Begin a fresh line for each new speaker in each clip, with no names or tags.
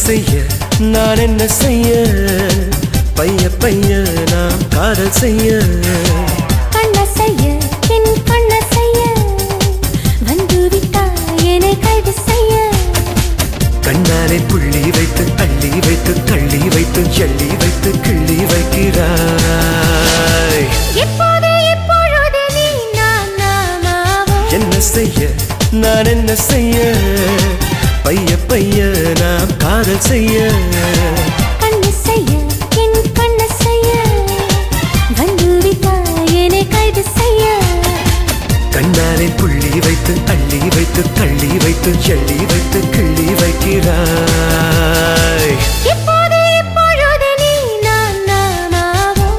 செய்ய நான் என்ன செய்ய பைய பைய நாம் காதல் செய்ய
கண்ண செய்ய என் கண்ண செய்ய வந்து விட்டாய் என்னை கைது செய்ய
கண்ணாலே புள்ளி வைத்து அள்ளி வைத்து தள்ளி வைத்து எள்ளி வைத்து கிள்ளி வைக்கிறாய்
எப்போது எப்பொழுது நீ நான் நாமாவோ
என்ன செய்ய நான் என்ன செய்ய பைய பைய நாம் காதல் செய்ய
கண்ண செய்ய என் கண்ண செய்ய வந்து விட்டாய் என்னை கைது செய்ய
கண்ணாலே புள்ளி வைத்து அள்ளி வைத்து தள்ளி வைத்து எள்ளி வைத்து கிள்ளி வைக்கிறாய்
எப்போது எப்பொழுது நீ நான் நாமாவோ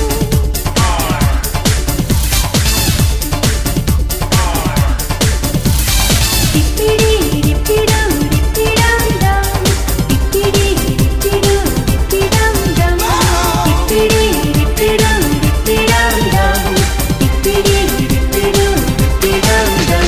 டிப்பிடி டிப்பிடம் டிப்பிடம் டம் டிப்பிடி டிப்பிடம் டிப்பிடம் டம் டிப்பிடி டிப்பிடம் டிப்பிடம் டம் டிப்பிடி டிப்பிடம் டிப்பிடம் டம்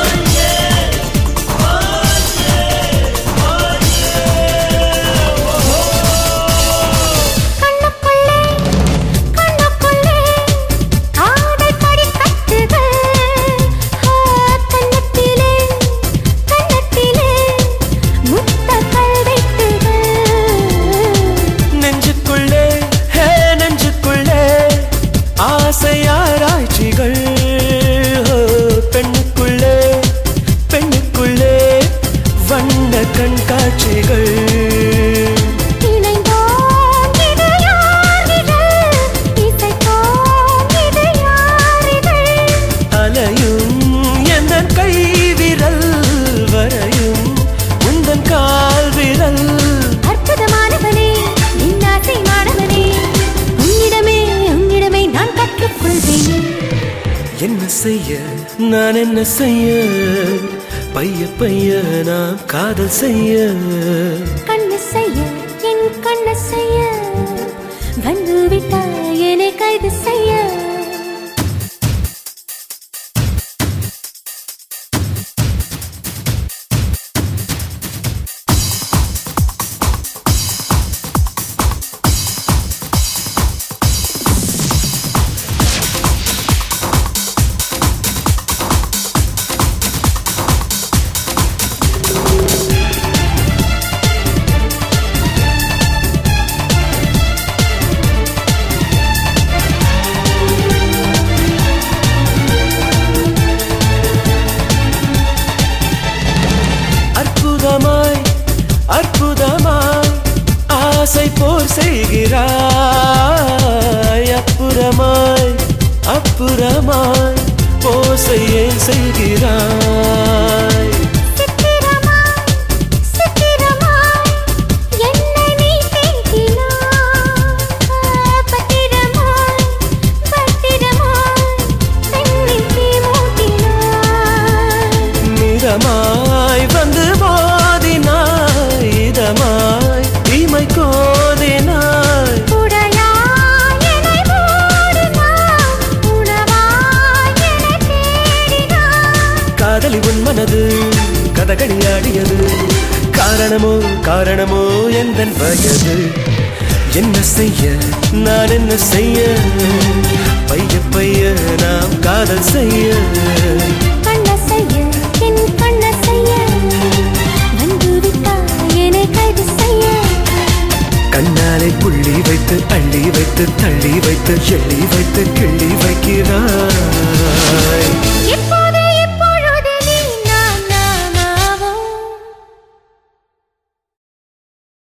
கண்ணுக்குள்ளே கண்ணுக்குள்ளே காதல் படிக்கட்டுகள் ஆ, கன்னத்திலே கன்னத்திலே முத்தங்கள் வைத்துகள்
நெஞ்சுக்குள்ளே ஹே நெஞ்சுக்குள்ளே ஆசையாராய்ச்சிகள் ஓ, பெண்ணுக்குள்ளே பெண்ணுக்குள்ளே வண்ண கண்காட்சிகள்
இணைந்தோம் இது யாரிதழ் இசைத்தோம் இது யாரிதழ்
அலையும் எந்த கை விரல் வரையும் உந்தன் கால் விரல்
அற்புதமானவனே இன்னாசை மாணவனே உன்னிடமே உன்னிடமே நான் கற்றுக்கொள்வேன்
என்ன செய்ய நான் என்ன செய்ய பைய பைய நாம் காதல் செய்ய
கண்ணு செய்ய என் கண்ணு செய்ய வந்து விட்டாய் என்னை கைது செய்ய
அற்புதமாய் அற்புதமாய் ஆசை போர் செய்கிறாய் அப்புறமாய் அப்புறமாய் போசை ஏன் செய்கிறாய்
சித்திரமாய் சித்திரமாய் என்னை நீ தேக்கினாய் பத்திரமாய் பத்திரமாய் பெண்ணின் தீ மூட்டினாய்
மிதமாய் வந்து மோதினாய் இதமாய் தீமை கோதினாய்
உடையாய் என்னை மூடினாய் உணவாய் என்னை தேடினாய்
காதலி உன் மனது கதகளி ஆடியது காரணமோ காரணமோ எந்தன் வயது என்ன செய்ய நான் என்ன செய்ய பைய பைய நாம் காதல் செய்ய
கண்ண செய்ய என் கண்ண செய்ய வந்து விட்டாய் என்னை கைது செய்ய
கண்ணாலே புள்ளி வைத்து அள்ளி வைத்து தள்ளி வைத்து எள்ளி வைத்து கிள்ளி வைக்கிறாய்
எப்போ